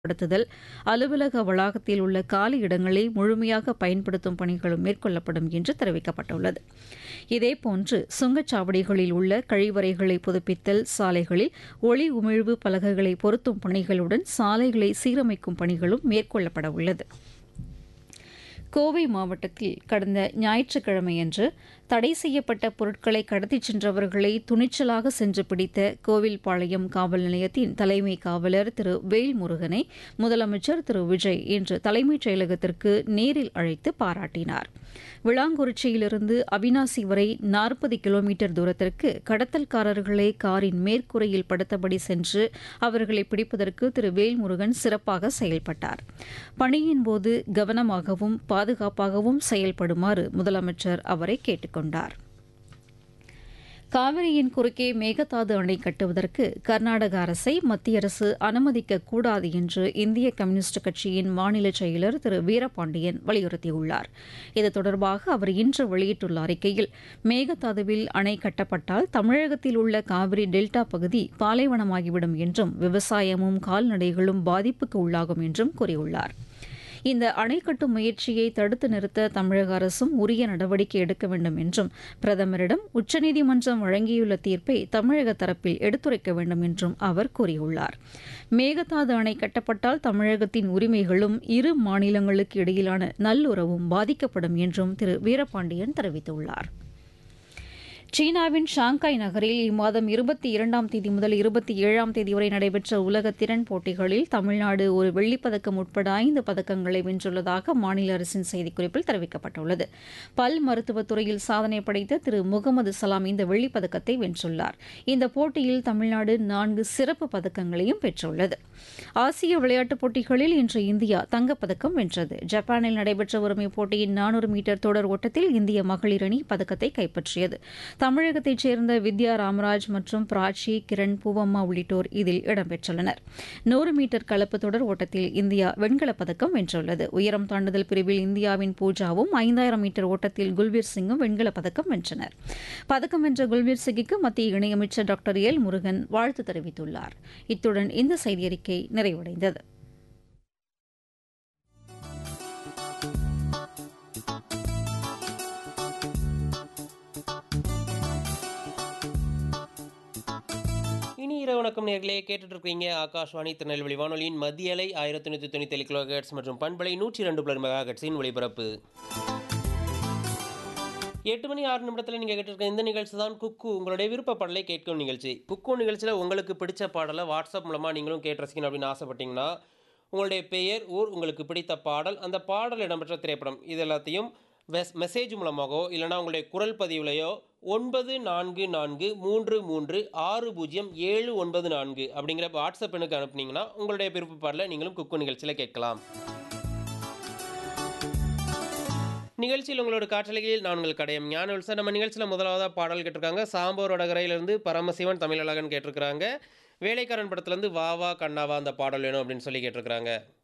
படுத்துதல் அலுவலக வளாகத்தில் உள்ள காலி இடங்களை முழுமையாக பயன்படுத்தும் பணிகளும் மேற்கொள்ளப்படும் என்று தெரிவிக்கப்பட்டுள்ளது இதேபோன்று சுங்கச்சாவடிகளில் உள்ள கழிவறைகளை புதுப்பித்தல் சாலைகளில் ஒளி உமிழ்வு பலகைகளை பொருத்தும் பணிகளுடன் சாலைகளை சீரமைக்கும் பணிகளும் மேற்கொள்ளப்பட உள்ளது கோவை மாவட்டத்தில் கடந்த ஞாயிற்றுக்கிழமையன்று தடை செய்யப்பட்ட பொருட்களை கடத்திச் சென்றவர்களை துணிச்சலாக சென்று பிடித்த கோவில்பாளையம் காவல் நிலையத்தின் தலைமை காவலர் திரு வேல்முருகனை முதலமைச்சர் திரு விஜய் இன்று தலைமைச் செயலகத்திற்கு நேரில் அழைத்து பாராட்டினார் விளாங்குறிச்சியிலிருந்து அவினாசி வரை நாற்பது கிலோமீட்டர் தூரத்திற்கு கடத்தல்காரர்களை காரின் மேற்கூரையில் படுத்தபடி சென்று அவர்களை பிடிப்பதற்கு திரு வேல்முருகன் சிறப்பாக செயல்பட்டார் பணியின் போது கவனமாகவும் பாதுகாப்பாகவும் செயல்படுமாறு முதலமைச்சர் அவரை கேட்டுக் கொண்டார் காவிரியின் குறுக்கே மேகதாது அணை கட்டுவதற்கு கர்நாடக அரசை மத்திய அரசு அனுமதிக்க கூடாது என்று இந்திய கம்யூனிஸ்ட் கட்சியின் மாநில செயலர் திரு வீரபாண்டியன் வலியுறுத்தியுள்ளார் இது தொடர்பாக அவர் இன்று வெளியிட்டுள்ள அறிக்கையில் மேகதாதுவில் அணை கட்டப்பட்டால் தமிழகத்தில் உள்ள காவிரி டெல்டா பகுதி பாலைவனமாகிவிடும் என்றும் விவசாயமும் கால்நடைகளும் பாதிப்புக்கு உள்ளாகும் என்றும் கூறியுள்ளார் இந்த அணை கட்டும் முயற்சியை தடுத்து நிறுத்த தமிழக அரசும் உரிய நடவடிக்கை எடுக்க வேண்டும் என்றும் பிரதமரிடம் உச்சநீதிமன்றம் வழங்கியுள்ள தீர்ப்பை தமிழக தரப்பில் எடுத்துரைக்க வேண்டும் என்றும் அவர் கூறியுள்ளார் மேகதாது அணை கட்டப்பட்டால் தமிழகத்தின் உரிமைகளும் இரு மாநிலங்களுக்கு இடையிலான நல்லுறவும் பாதிக்கப்படும் என்றும் திரு வீரபாண்டியன் தெரிவித்துள்ளார் சீனாவின் ஷாங்காய் நகரில் இம்மாதம் இருபத்தி இரண்டாம் தேதி முதல் இருபத்தி ஏழாம் தேதி வரை நடைபெற்ற உலக திறன் போட்டிகளில் தமிழ்நாடு ஒரு வெள்ளிப்பதக்கம் உட்பட ஐந்து பதக்கங்களை வென்றுள்ளதாக மாநில அரசின் செய்திக்குறிப்பில் தெரிவிக்கப்பட்டுள்ளது பல் மருத்துவத் துறையில் சாதனை படைத்த திரு முகமது சலாம் இந்த வெள்ளிப்பதக்கத்தை வென்றுள்ளார் இந்த போட்டியில் தமிழ்நாடு நான்கு சிறப்பு பதக்கங்களையும் பெற்றுள்ளது ஆசிய விளையாட்டுப் போட்டிகளில் இன்று இந்தியா தங்கப்பதக்கம் வென்றது ஜப்பானில் நடைபெற்று வரும் இப்போட்டியின் நானூறு மீட்டர் தொடர் ஓட்டத்தில் இந்திய மகளிர் அணி பதக்கத்தை கைப்பற்றியது தமிழகத்தைச் சேர்ந்த வித்யா ராமராஜ் மற்றும் பிராச்சி கிரண் பூவம்மா உள்ளிட்டோர் இதில் இடம்பெற்றுள்ளனர் நூறு மீட்டர் கலப்பு தொடர் ஓட்டத்தில் இந்தியா வெண்கலப் பதக்கம் வென்றுள்ளது உயரம் தாண்டுதல் பிரிவில் இந்தியாவின் பூஜாவும் ஐந்தாயிரம் மீட்டர் ஓட்டத்தில் குல்பீர் சிங்கும் வெண்கலப் பதக்கம் வென்றனர் பதக்கம் வென்ற குல்பீர் சிங்கிற்கு மத்திய இணையமைச்சர் டாக்டர் எல் முருகன் வாழ்த்து தெரிவித்துள்ளார் இத்துடன் இந்த செய்தியறிக்கை நிறைவடைந்தது இனி இரவு வணக்கம் நேர்களே கேட்டுட்டு இருக்கீங்க ஆகாஷ்வாணி திருநெல்வேலி வானொலியின் மத்திய அலை ஆயிரத்தி நூற்றி தொண்ணூற்றி ஏழு கிலோஹெட்ஸ் மற்றும் பண்பலை நூற்றி ரெண்டு புலர் மெகா ஹெட்ஸின் ஒளிபரப்பு எட்டு மணி ஆறு நிமிடத்தில் நீங்கள் கேட்டிருக்க இந்த நிகழ்ச்சி தான் குக்கு உங்களுடைய விருப்ப பாடலை கேட்கும் நிகழ்ச்சி குக்கு நிகழ்ச்சியில் உங்களுக்கு பிடிச்ச பாடலை வாட்ஸ்அப் மூலமாக நீங்களும் கேட்டு ரசிக்கணும் அப்படின்னு ஆசைப்பட்டீங்கன்னா உங்களுடைய பெயர் ஊர் உங்களுக்கு பிடித்த பாடல் அந்த பாடல் இடம்பெற்ற திரைப்படம் இது எல்லாத்தையும் வெஸ் மெசேஜ் மூலமாகவோ இல்லைனா உங்களுடைய குரல் பதிவுலையோ ஒன்பது நான்கு நான்கு மூன்று மூன்று ஆறு பூஜ்ஜியம் ஏழு ஒன்பது நான்கு அப்படிங்கிற வாட்ஸ்அப் எண்ணுக்கு அனுப்புனீங்கன்னா உங்களுடைய விருப்ப பாடலை நீங்களும் குக்கு நிகழ்ச்சியில் கேட்கலாம் நிகழ்ச்சியில் உங்களோட காற்றலையில் நான் உங்கள் கடையம் ஞான சார் நம்ம நிகழ்ச்சியில் முதலாவதாக பாடல் கேட்டிருக்காங்க சாம்போரோட கரையிலிருந்து பரமசிவன் தமிழழகன் கேட்டிருக்கிறாங்க வேலைக்காரன் படத்துலேருந்து வா வா கண்ணாவா அந்த பாடல் வேணும் அப்படின்னு சொல்லி கேட்டிருக்கிறாங்க